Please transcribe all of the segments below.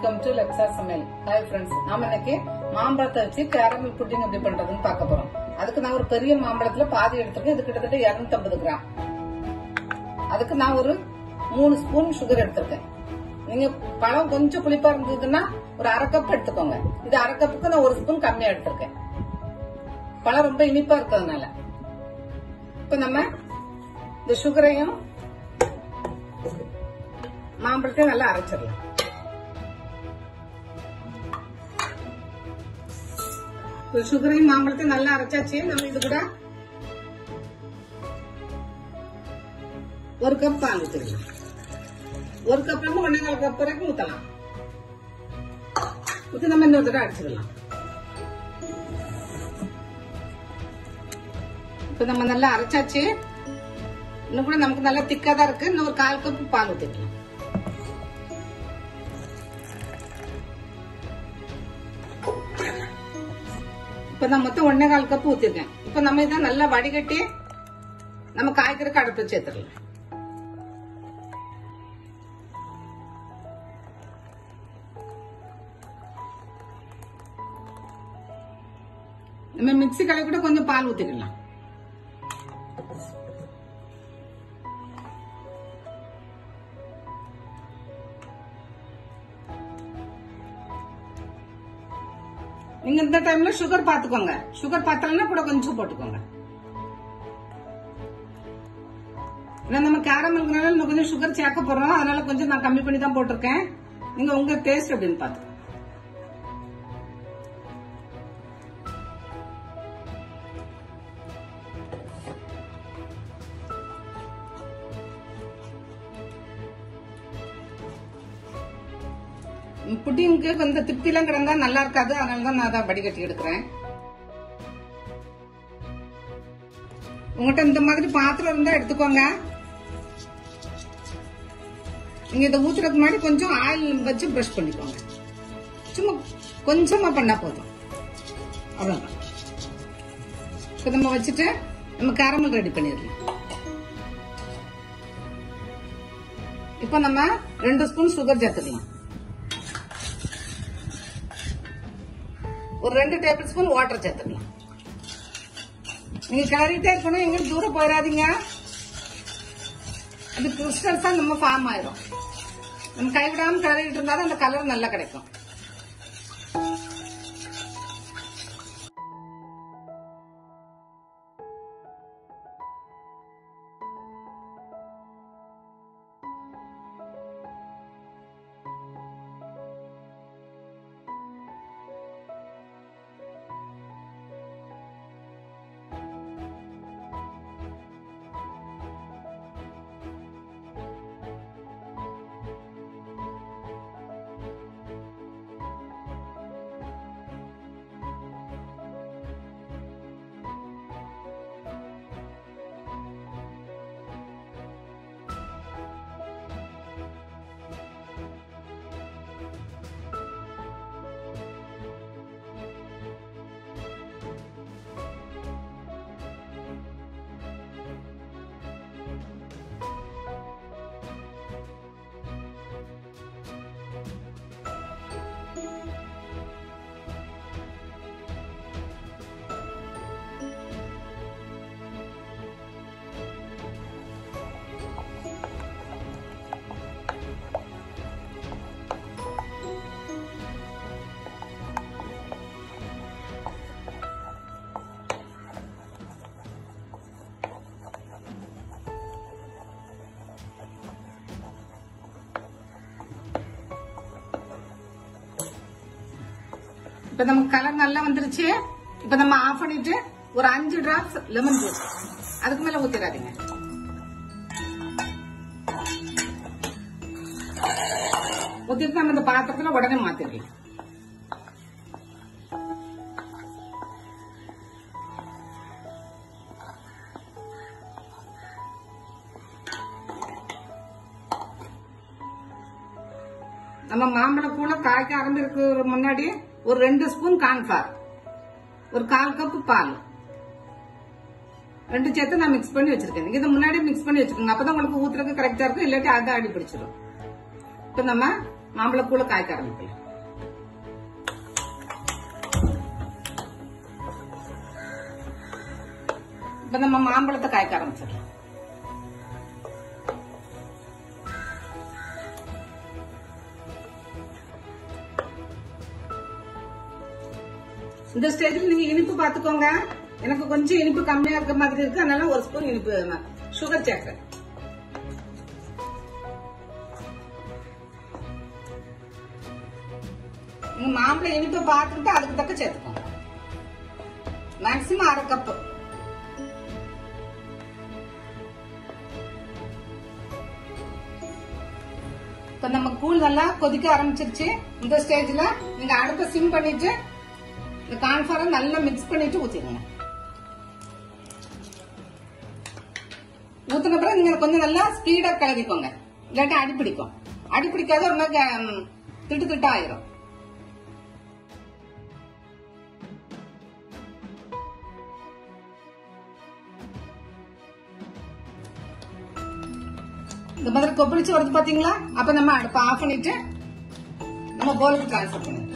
welcome to லெக்ஸா சமையல் hi friends நாம இன்னைக்கு மாம்பழத்தை வச்சு கேரமல் புட்டிங் எப்படி பண்றதுன்னு பார்க்க போறோம் அதுக்கு நான் ஒரு பெரிய மாம்பழத்துல பாதி எடுத்திருக்கேன் இது கிட்டத்தட்ட 250 கிராம் அதுக்கு நான் ஒரு மூணு ஸ்பூன் சுகர் எடுத்திருக்கேன் நீங்க பழம் கொஞ்சம் புளிப்பா இருந்ததுன்னா ஒரு அரை கப் எடுத்துக்கோங்க இது அரை கப்புக்கு நான் ஒரு ஸ்பூன் கம்மியா எடுத்திருக்கேன் பழம் ரொம்ப இனிப்பா இருக்கிறதுனால இப்ப நம்ம இந்த சுகரையும் மாம்பழத்தையும் நல்லா அரைச்சிடலாம் இப்ப சுகரையும் மாம்பழத்தையும் நல்லா அரைச்சாச்சு நம்ம இது கூட ஒரு கப் பால் ஊற்றிடலாம் ஒரு கப்ல இருந்து ஒன்னே கால் கப் வரைக்கும் ஊத்தலாம் ஊத்தி நம்ம இன்னொரு தடவை அடிச்சிடலாம் இப்ப நம்ம நல்லா அரைச்சாச்சு இன்னும் கூட நமக்கு நல்லா திக்கா தான் இருக்கு இன்னும் ஒரு கால் கப் பால் ஊத்திக்கலாம் இப்ப நான் மொத்தம் ஒன்னே கால் கப் ஊத்திருக்கேன் இப்ப நம்ம இதை நல்லா வடிகட்டி நம்ம காய்கறிக்கு அடுப்பு சேர்த்துடலாம் நம்ம மிக்ஸி கலவை கூட கொஞ்சம் பால் ஊத்திக்கலாம் நீங்க இந்த டைம்ல சுகர் பாத்துக்கோங்க சுகர் பாத்தலன்னா கூட கொஞ்சம் போட்டுக்கோங்க ஏன்னா நம்ம கேரமல்னால இன்னும் கொஞ்சம் சுகர் சேர்க்க போறோம் அதனால கொஞ்சம் நான் கம்மி பண்ணி தான் போட்டிருக்கேன் நீங்க உங்க டேஸ்ட் அப்படின்னு பாத்து புட்டிங்க்கு கொஞ்சம் திருப்திலாம் கிடந்தா நல்லா இருக்காது அதனால தான் நான் அதை வடிகட்டி எடுக்கிறேன் உங்ககிட்ட இந்த மாதிரி பாத்திரம் இருந்தா எடுத்துக்கோங்க நீங்க இதை ஊத்துறதுக்கு முன்னாடி கொஞ்சம் ஆயில் வச்சு பிரஷ் பண்ணிக்கோங்க சும்மா கொஞ்சமா பண்ணா போதும் அவ்வளவுதான் இப்ப நம்ம வச்சுட்டு நம்ம கேரமல் ரெடி பண்ணிடலாம் இப்ப நம்ம ரெண்டு ஸ்பூன் சுகர் சேர்த்துக்கலாம் ஒரு ரெண்டு டேபிள் ஸ்பூன் வாட்டர் சேர்த்துக்கலாம் நீங்க கிளறிட்டே இருக்கணும் எங்க தூரம் போயிடாதீங்க அது கிறிஸ்டல்ஸா நம்ம ஃபார்ம் ஆயிரும் நம்ம கைவிடாம கிளறிட்டு இருந்தாலும் அந்த கலர் நல்லா கிடைக்கும் இப்ப நமக்கு கலர் நல்லா வந்துருச்சு இப்ப நம்ம ஆஃப் பண்ணிட்டு ஒரு அஞ்சு டிராப்ஸ் லெமன் ஜூஸ் அதுக்கு மேல ஊத்திடாதீங்க ஊத்திட்டு நம்ம இந்த பாத்திரத்துல உடனே மாத்திடலாம் நம்ம மாம்பழம் கூட காய்க்க ஆரம்பிக்கிறதுக்கு முன்னாடி ஒரு ரெண்டு ஸ்பூன் கார்ன்ஃபிளவர் ஒரு கால் கப் பால் ரெண்டு சேர்த்து நான் மிக்ஸ் பண்ணி வச்சிருக்கேன் நீங்க இதை முன்னாடி மிக்ஸ் பண்ணி வச்சுக்கோங்க அப்பதான் உங்களுக்கு ஊத்துறதுக்கு கரெக்டா இருக்கும் இல்லாட்டி அதை அடி பிடிச்சிடும் இப்ப நம்ம மாம்பழக்கூட காய்க்க ஆரம்பிக்கலாம் இப்ப நம்ம மாம்பழத்தை காய்க்க ஆரம்பிச்சிடலாம் இந்த ஸ்டேஜ்ல நீங்க இனிப்பு பாத்துக்கோங்க எனக்கு கொஞ்சம் இனிப்பு கம்மியா இருக்க மாதிரி இருக்கு அதனால ஒரு ஸ்பூன் இனிப்பு சுகர் சேர்க்கிறேன் நீங்க மாம்பழ இனிப்பு பார்த்துட்டு அதுக்கு தக்க சேர்த்துக்கோங்க மேக்சிமம் அரை கப்பு இப்ப நம்ம கூழ் நல்லா கொதிக்க ஆரம்பிச்சிருச்சு இந்த ஸ்டேஜ்ல நீங்க அடுப்பை சிம் பண்ணிட்டு இந்த கான்ஃபாரை நல்லா மிக்ஸ் பண்ணிட்டு ஊத்திடுங்க ஊத்தின பிறகு நீங்க கொஞ்சம் நல்லா ஸ்பீடா கலக்கிக்கோங்க இல்லாட்டி அடி பிடிக்கும் அடி பிடிக்காத ஒரு மாதிரி ம், திட்டு திட்டா ஆயிரும் இந்த மாதிரி கொப்பளிச்சு வருது பாத்தீங்களா அப்ப நம்ம அடுப்பை ஆஃப் பண்ணிட்டு நம்ம போலுக்கு ட்ரான்ஸ்ஃபர் பண்ணிடலாம்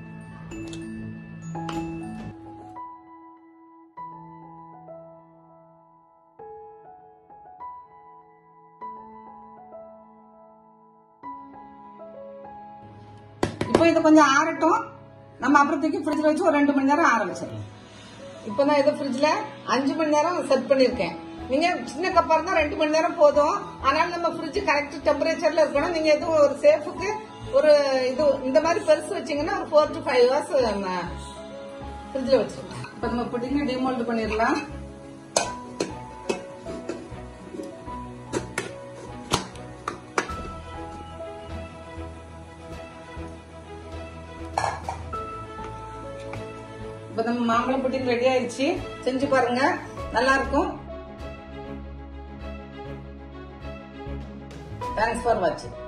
இப்போ இது கொஞ்சம் ஆறட்டும் நம்ம அப்புறத்துக்கு ஃப்ரிட்ஜில் வச்சு ஒரு ரெண்டு மணி நேரம் ஆற வச்சிடலாம் இப்போ நான் இது ஃப்ரிட்ஜில் அஞ்சு மணி நேரம் செட் பண்ணியிருக்கேன் நீங்க சின்ன கப்பா இருந்தா ரெண்டு மணி நேரம் போதும் ஆனால் நம்ம ஃப்ரிட்ஜ் கரெக்ட் டெம்பரேச்சர்ல இருக்கணும் நீங்க எதுவும் ஒரு சேஃபுக்கு ஒரு இது இந்த மாதிரி பெருசு வச்சீங்கன்னா ஒரு ஃபோர் டு ஃபைவ் ஹவர்ஸ் ஃப்ரிட்ஜில் வச்சிருக்கோம் இப்போ நம்ம புடிங்க டிமோல்ட் பண்ணிடலாம் இப்ப நம்ம மாம்பழம் புட்டிங் ரெடி ஆயிடுச்சு செஞ்சு பாருங்க நல்லா இருக்கும் தேங்க்ஸ் ஃபார் வாட்சிங்